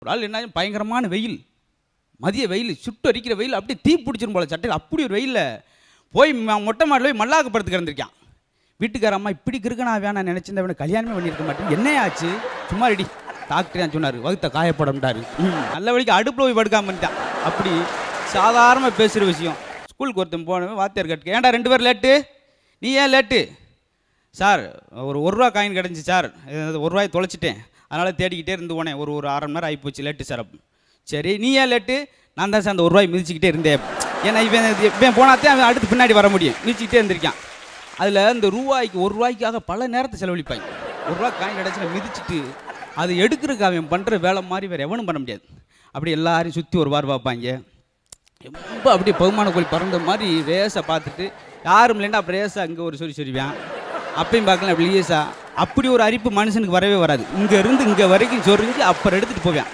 ஒரு ஆள் என்ன பயங்கரமான வெயில் மதிய வெயில் சுட்டு அடிக்கிற வெயில் அப்படியே தீ பிடிச்சிரும் போல சட்டையில் அப்படி ஒரு வெயிலில் போய் ம- மொட்டை மாடியில் போய் மல்லாக்க படுத்து கிடந்திருக்கான் வீட்டுக்கார அம்மா இப்படி கிறுக்கனா வேணாம் நினச்சிருந்தா அவனை கல்யாணமே பண்ணியிருக்க மாட்டேன் என்ன ஆச்சு சும்மா ரெடி டாக்டர் தான் சொன்னார் வகுத்த காயப்படம்ட்டாரு ம், நல்ல வழிக்கு அடுப்பில் போய் படுக்காம பண்ணிட்டான் அப்படி சாதாரணமாக பேசுகிற விஷயம் ஸ்கூலுக்கு ஒருத்தன் போனவன் வாத்தியார் கட்டுக்க ஏன்டா ரெண்டு பேர் லேட்டு நீ ஏன் லேட்டு சார் ஒரு ஒரு ரூபா காயின் கிடஞ்சி சார் இது ஒரு ரூபாய் தொலைச்சிட்டேன் அதனால் தேடிக்கிட்டே இருந்து போனேன் ஒரு ஒரு அரை மணி நேரம் ஆகிப்போச்சு லேட்டு சார் அப்படி சரி நீ ஏன் லேட்டு நான் தான் சார் அந்த ஒரு ரூபாய் மிதிச்சுக்கிட்டே இருந்தேன் ஏன்னா இவன் இவன் போனாத்தே அவன் அடுத்து பின்னாடி வர முடியும் மிதிச்சுக்கிட்டே இருந்திருக்கான் அதில் இந்த ரூபாய்க்கு ஒரு ரூபாய்க்காக பல நேரத்தை செலவழிப்பாங்க ஒரு ரூபா காயின் கிடச்சி மிதிச்சுட்டு அது எடுக்கிறதுக்கு அவன் பண்ணுற வேலை மாதிரி வேறு எவனும் பண்ண முடியாது அப்படி எல்லாரையும் சுற்றி ஒரு வாரம் பார்ப்பாங்க ரொம்ப அப்படியே பகுமான கோழி பறந்த மாதிரி ரேஸை பார்த்துட்டு யாரும் இல்லைன்னா அப்படி ரேஸை அங்கே ஒரு சொல்லி சொல்லுவேன் அப்பயும் பார்க்கலாம் அப்படி லேசா அப்படி ஒரு அரிப்பு மனுஷனுக்கு வரவே வராது இங்கே இருந்து இங்கே வரைக்கும் சொரிஞ்சு அப்புறம் எடுத்துகிட்டு போவேன்